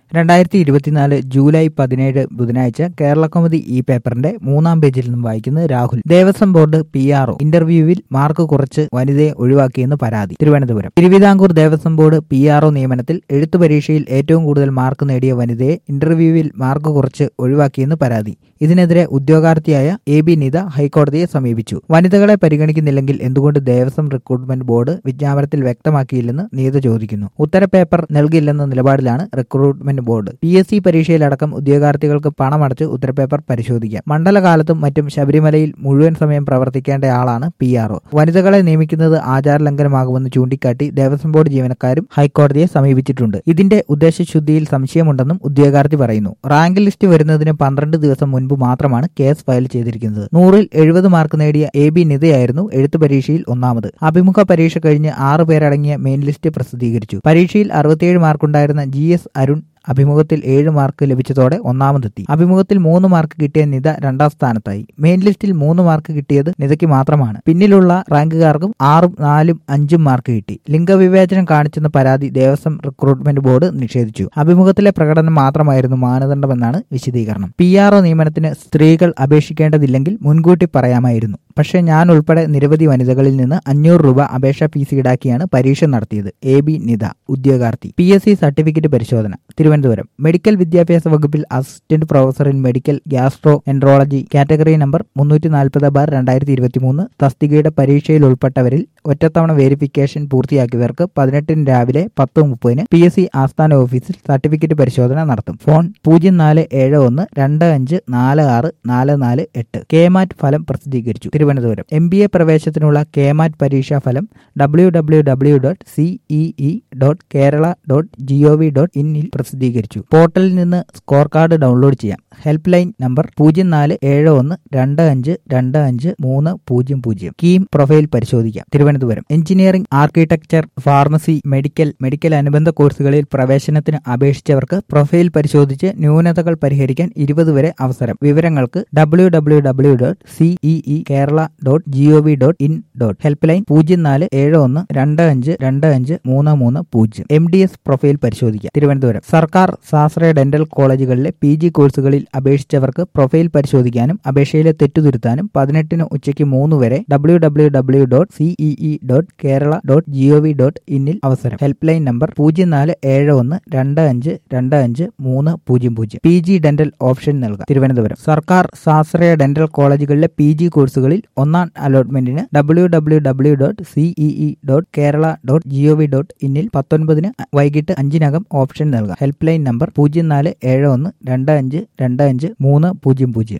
രണ്ടായിരത്തി ഇരുപത്തിനാല് ജൂലൈ പതിനേഴ് ബുധനാഴ്ച കേരള കൗമുദി ഈ പേപ്പറിന്റെ മൂന്നാം പേജിൽ നിന്നും വായിക്കുന്നത് Rahul Devaswom board P R O ഇന്റർവ്യൂവിൽ മാർക്ക് കുറച്ച് വനിതയെ ഒഴിവാക്കിയെന്ന് പരാതി Thiruvananthapuram Thiruvithamkoor Devaswom board P R O നിയമനത്തിൽ എഴുത്തു പരീക്ഷയിൽ ഏറ്റവും കൂടുതൽ മാർക്ക് നേടിയ വനിതയെ ഇന്റർവ്യൂവിൽ മാർക്ക് കുറച്ച് ഒഴിവാക്കിയെന്ന് പരാതി ഇതിനെതിരെ ഉദ്യോഗാർത്ഥിയായ എ ബി നിത ഹൈക്കോടതിയെ സമീപിച്ചു വനിതകളെ പരിഗണിക്കുന്നില്ലെങ്കിൽ എന്തുകൊണ്ട് ദേവസ്വം റിക്രൂട്ട്മെന്റ് ബോർഡ് വിജ്ഞാപനത്തിൽ വ്യക്തമാക്കിയില്ലെന്ന് നീത ചോദിക്കുന്നു ഉത്തരപേപ്പർ നൽകില്ലെന്ന നിലപാടിലാണ് recruitment board P S C പരീക്ഷയിലടക്കം ഉദ്യോഗാർത്ഥികൾക്ക് പണമടച്ച് ഉത്തരപേപ്പർ പരിശോധിക്കാം മണ്ഡലകാലത്തും മറ്റും ശബരിമലയിൽ മുഴുവൻ സമയം പ്രവർത്തിക്കേണ്ടയാളാണ് പി ആർഒ വനിതകളെ നിയമിക്കുന്നത് ആചാരലംഘനമാകുമെന്ന് ചൂണ്ടിക്കാട്ടി ദേവസ്വം ബോർഡ് ജീവനക്കാരും ഹൈക്കോടതിയെ സമീപിച്ചിട്ടുണ്ട് ഇതിന്റെ ഉദ്ദേശശുദ്ധിയിൽ സംശയമുണ്ടെന്നും ഉദ്യോഗാർത്ഥി പറയുന്നു റാങ്ക് ലിസ്റ്റ് വരുന്നതിന് പന്ത്രണ്ട് ദിവസം മുൻപ് മാത്രമാണ് കേസ് ഫയൽ ചെയ്തിരിക്കുന്നത് നൂറിൽ എഴുപത് മാർക്ക് നേടിയ എ ബി നിതയായിരുന്നു എഴുത്തു പരീക്ഷയിൽ ഒന്നാമത് അഭിമുഖ പരീക്ഷ കഴിഞ്ഞ് ആറ് പേരടങ്ങിയ മെയിൻ ലിസ്റ്റ് പ്രസിദ്ധീകരിച്ചു പരീക്ഷയിൽ അറുപത്തിയേഴ് മാർക്കുണ്ടായിരുന്ന ജി എസ് അരുൺ അഭിമുഖത്തിൽ ഏഴ് മാർക്ക് ലഭിച്ചതോടെ ഒന്നാമതെത്തി അഭിമുഖത്തിൽ മൂന്ന് മാർക്ക് കിട്ടിയ നിത രണ്ടാം സ്ഥാനത്തായി മെയിൻ ലിസ്റ്റിൽ മൂന്ന് മാർക്ക് കിട്ടിയത് നിതയ്ക്ക് മാത്രമാണ് പിന്നിലുള്ള റാങ്കുകാർക്കും ആറും നാലും അഞ്ചും മാർക്ക് കിട്ടി ലിംഗവിവേചനം കാണിച്ചെന്ന പരാതി ദേവസ്വം റിക്രൂട്ട്മെന്റ് ബോർഡ് നിഷേധിച്ചു അഭിമുഖത്തിലെ പ്രകടനം മാത്രമായിരുന്നു മാനദണ്ഡമെന്നാണ് വിശദീകരണം പി ആർഒ നിയമനത്തിന് സ്ത്രീകൾ അപേക്ഷിക്കേണ്ടതില്ലെങ്കിൽ മുൻകൂട്ടി പറയാമായിരുന്നു പക്ഷേ ഞാൻ ഉൾപ്പെടെ നിരവധി വനിതകളിൽ നിന്ന് അഞ്ഞൂറ് രൂപ അപേക്ഷാ ഫീസ് ഈടാക്കിയാണ് പരീക്ഷ നടത്തിയത് എ ബി നിത ഉദ്യോഗാർത്ഥി പി എസ് സി സർട്ടിഫിക്കറ്റ് പരിശോധന തിരുവനന്തപുരം മെഡിക്കൽ വിദ്യാഭ്യാസ വകുപ്പിൽ assistant professor in medical gastroenterology category number മുന്നൂറ്റി നാൽപ്പത് ബാർ രണ്ടായിരത്തി ഇരുപത്തി മൂന്ന് തസ്തികയുടെ പരീക്ഷയിൽ ഉൾപ്പെട്ടവരിൽ ഒറ്റത്തവണ വേരിഫിക്കേഷൻ പൂർത്തിയാക്കിയവർക്ക് പതിനെട്ടിന് രാവിലെ പത്ത് മുപ്പതിന് പി എസ് സി ആസ്ഥാന ഓഫീസിൽ സർട്ടിഫിക്കറ്റ് പരിശോധന നടത്തും ഫോൺ പൂജ്യം നാല് ഏഴ് ഒന്ന് രണ്ട് അഞ്ച് നാല് ആറ് നാല് നാല് എട്ട് കെമാറ്റ് ഫലം പ്രസിദ്ധീകരിച്ചു തിരുവനന്തപുരം എം ബി എ പ്രവേശനത്തിനുള്ള കെമാറ്റ് പരീക്ഷാ ഫലം W W W dot C E E dot Kerala dot G O V dot ഇന്നിൽ പ്രസിദ്ധീകരിച്ചു പോർട്ടലിൽ നിന്ന് സ്കോർ കാർഡ് ഡൗൺലോഡ് ചെയ്യാം ഹെൽപ്പ് ലൈൻ നമ്പർ പൂജ്യം നാല് ഏഴ് ഒന്ന് രണ്ട് അഞ്ച് രണ്ട് അഞ്ച് മൂന്ന് പൂജ്യം പൂജ്യം കീം പ്രൊഫൈൽ പരിശോധിക്കാം Thiruvananthapuram engineering architecture pharmacy medical medical അനുബന്ധ കോഴ്സുകളിൽ പ്രവേശനത്തിന് അപേക്ഷിച്ചവർക്ക് പ്രൊഫൈൽ പരിശോധിച്ച് ന്യൂനതകൾ പരിഹരിക്കാൻ ഇരുപത് വരെ അവസരം വിവരങ്ങൾക്ക് W W W dot C E E Kerala dot G O V dot in dot help line പൂജ്യം നാല് ഏഴ് ഒന്ന് രണ്ട് അഞ്ച് രണ്ട് അഞ്ച് മൂന്ന് മൂന്ന് പൂജ്യം എം ഡി എസ് പ്രൊഫൈൽ പരിശോധിക്കാം തിരുവനന്തപുരം സർക്കാർ സ്വാശ്രയ ഡെന്റൽ കോളേജുകളിലെ പി ജി കോഴ്സുകളിൽ അപേക്ഷിച്ചവർക്ക് പ്രൊഫൈൽ പരിശോധിക്കാനും അപേക്ഷയിലെ തെറ്റുതിരുത്താനും പതിനെട്ടിന് ഉച്ചയ്ക്ക് മൂന്ന് വരെ W W W dot C E E dot Kerala dot G O V dot ഇന്നിൽ അവസരം ഹെൽപ്പ് ലൈൻ നമ്പർ പൂജ്യം നാല് ഏഴ് ഒന്ന് രണ്ട് അഞ്ച് രണ്ട് അഞ്ച് മൂന്ന് പൂജ്യം പൂജ്യം പി ജി ഡെന്റൽ ഓപ്ഷൻ നൽകാം തിരുവനന്തപുരം സർക്കാർ സ്വാശ്രയ ഡെന്റൽ കോളേജുകളിലെ പി ജി കോഴ്സുകളിൽ ഒന്നാം അലോട്ട്മെന്റിന് W W W dot C E E dot Kerala dot G O V dot ഇന്നിൽ പത്തൊൻപതിന് വൈകിട്ട് അഞ്ചിനകം ഓപ്ഷൻ നൽകാം ഹെൽപ്പ് ലൈൻ നമ്പർ പൂജ്യം നാല് ഏഴ് ഒന്ന് രണ്ട് അഞ്ച് രണ്ട് അഞ്ച് മൂന്ന് പൂജ്യം പൂജ്യം